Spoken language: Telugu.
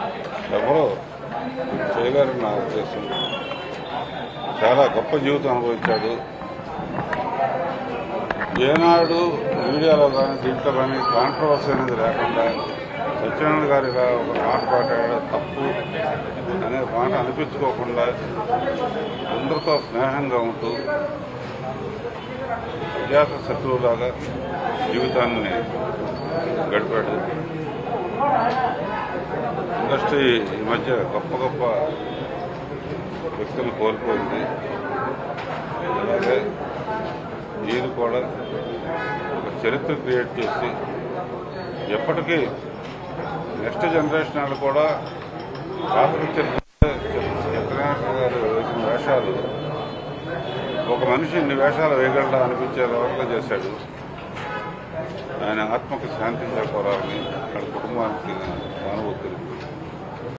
ఎవరో చేయలేరని నా ఉద్దేశం చాలా గొప్ప జీవితం అనుభవించాడు ఏనాడు మీడియాలో కానీ దీంట్లో కానీ కాంట్రవర్సీ అనేది లేకుండా సత్యనారాయణ గారు ఇలా ఒక మాట పాడాడు తప్పు అనే మాట అనిపించుకోకుండా అందరితో స్నేహంగా ఉంటూ అజాత శత్రువులాగా జీవితాన్ని గడిపాడు ఇండస్ట్రీ ఈ మధ్య గొప్ప గొప్ప వ్యక్తులు కోల్పోయింది అలాగే ఈయన కూడా ఒక చరిత్ర క్రియేట్ చేసి ఎప్పటికీ నెక్స్ట్ జనరేషన్ వాళ్ళు కూడా పాత చరిత్ర చంద్రనాథ్ గారు వేసిన వేషాలు ఒక మనిషి ఇన్ని వేషాలు వేయగలడా అనిపించే వరకు చేశాడు ఆయన ఆత్మకు శాంతి చేకూరాలని వాళ్ళ కుటుంబానికి సానుభూతి